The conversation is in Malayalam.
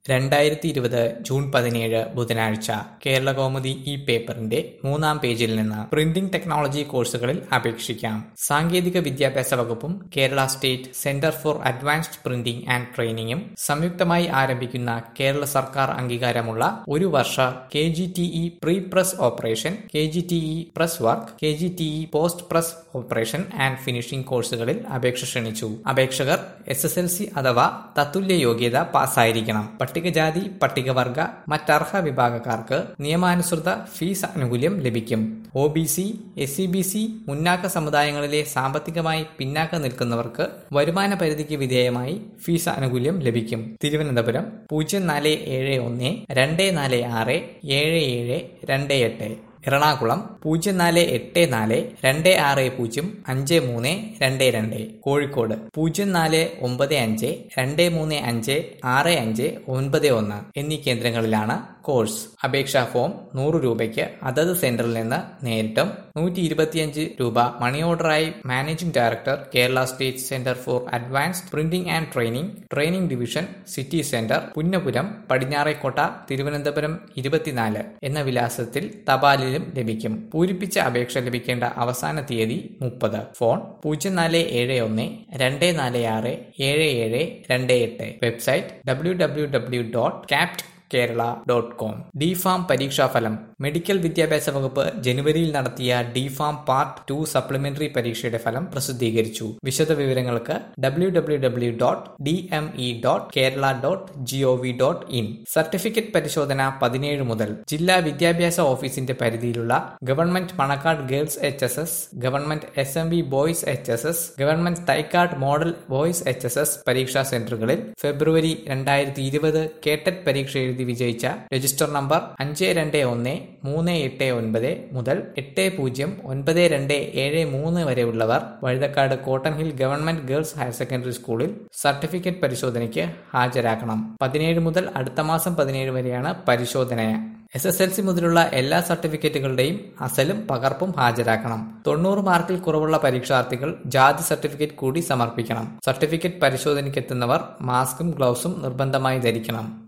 രണ്ടായിരത്തി ഇരുപത് ജൂൺ പതിനേഴ് ബുധനാഴ്ച കേരളകൗമുദി ഈ പേപ്പറിന്റെ മൂന്നാം പേജിൽ നിന്ന് പ്രിന്റിംഗ് ടെക്നോളജി കോഴ്സുകളിൽ അപേക്ഷിക്കാം സാങ്കേതിക വിദ്യാഭ്യാസ വകുപ്പും Kerala state centre for advanced printing and ട്രെയിനിങ്ങും സംയുക്തമായി ആരംഭിക്കുന്ന കേരള സർക്കാർ അംഗീകാരമുള്ള ഒരു വർഷ K G T E pre press operation K G T E press work K G T E post press operation and finishing കോഴ്സുകളിൽ അപേക്ഷ ക്ഷണിച്ചു അപേക്ഷകർ എസ് എസ് എൽ സി അഥവാ തത്തുല്യ യോഗ്യത പാസ്സായിരിക്കണം പട്ടികജാതി പട്ടികവർഗ മറ്റർഹ വിഭാഗക്കാർക്ക് നിയമാനുസൃത ഫീസ് ആനുകൂല്യം ലഭിക്കും O B C S C B C മുന്നാക്ക സമുദായങ്ങളിലെ സാമ്പത്തികമായി പിന്നാക്കം നിൽക്കുന്നവർക്ക് വരുമാന പരിധിക്ക് വിധേയമായി ഫീസ് ആനുകൂല്യം ലഭിക്കും തിരുവനന്തപുരം പൂജ്യം നാല് ഏഴ് ഒന്ന് രണ്ട് നാല് ആറ് ഏഴ് ഏഴ് രണ്ട് എട്ട് എറണാകുളം പൂജ്യം നാല് എട്ട് നാല് രണ്ട് ആറ് പൂജ്യം അഞ്ച് മൂന്ന് രണ്ട് രണ്ട് കോഴിക്കോട് പൂജ്യം നാല് ഒമ്പത് അഞ്ച് രണ്ട് മൂന്ന് അഞ്ച് ആറ് അഞ്ച് ഒൻപത് ഒന്ന് എന്നീ കേന്ദ്രങ്ങളിലാണ് കോഴ്സ് അപേക്ഷാ ഫോം നൂറ് രൂപയ്ക്ക് അതത് സെന്ററിൽ നിന്ന് നേരിട്ടും നൂറ്റി ഇരുപത്തിയഞ്ച് രൂപ മണി ഓർഡറായി managing director Kerala state centre for advanced printing and training training division city centre Punnapuram Padinjarekotta Thiruvananthapuram ഇരുപത്തിനാല് എന്ന വിലാസത്തിൽ തപാലിലും ലഭിക്കും പൂരിപ്പിച്ച അപേക്ഷ ലഭിക്കേണ്ട അവസാന തീയതി മുപ്പത് ഫോൺ പൂജ്യം നാല് ഏഴ് ഒന്ന് രണ്ട് നാല് ആറ് ഏഴ് ഏഴ് രണ്ട് എട്ട് website W W W dot capt Kerala dot com D pharm പരീക്ഷാഫലം മെഡിക്കൽ വിദ്യാഭ്യാസ വകുപ്പ് ജനുവരിയിൽ നടത്തിയ D pharm part two supplementary പരീക്ഷയുടെ ഫലം പ്രസിദ്ധീകരിച്ചു വിശദ വിവരങ്ങൾക്ക് W W W dot D M E dot Kerala dot G O V dot in certificate പരിശോധന പതിനേഴ് മുതൽ ജില്ലാ വിദ്യാഭ്യാസ ഓഫീസിന്റെ പരിധിയിലുള്ള government Manacaud girls H S S government S M V boys H S S government Thycaud model boys H S S പരീക്ഷാ സെന്ററുകളിൽ ഫെബ്രുവരി രണ്ടായിരത്തി ഇരുപത് കേട്ടറ്റ് പരീക്ഷ എഴുതി വിജയിച്ച രജിസ്റ്റർ നമ്പർ അഞ്ച് രണ്ട് ഒന്ന് മൂന്ന് എട്ട് ഒൻപത് മുതൽ എട്ട് പൂജ്യം ഒൻപത് രണ്ട് ഏഴ് മൂന്ന് വരെയുള്ളവർ Vazhuthacaud cotton hill government girls higher secondary സ്കൂളിൽ സർട്ടിഫിക്കറ്റ് പരിശോധനയ്ക്ക് ഹാജരാക്കണം പതിനേഴ് മുതൽ അടുത്ത മാസം പതിനേഴ് വരെയാണ് പരിശോധന എസ് എസ് എൽ സി മുതലുള്ള എല്ലാ സർട്ടിഫിക്കറ്റുകളുടെയും അസലും പകർപ്പും ഹാജരാക്കണം തൊണ്ണൂറ് മാർക്കിൽ കുറവുള്ള പരീക്ഷാർത്ഥികൾ ജാതി സർട്ടിഫിക്കറ്റ് കൂടി സമർപ്പിക്കണം സർട്ടിഫിക്കറ്റ് പരിശോധനയ്ക്കെത്തുന്നവർ മാസ്കും ഗ്ലൗസും നിർബന്ധമായി ധരിക്കണം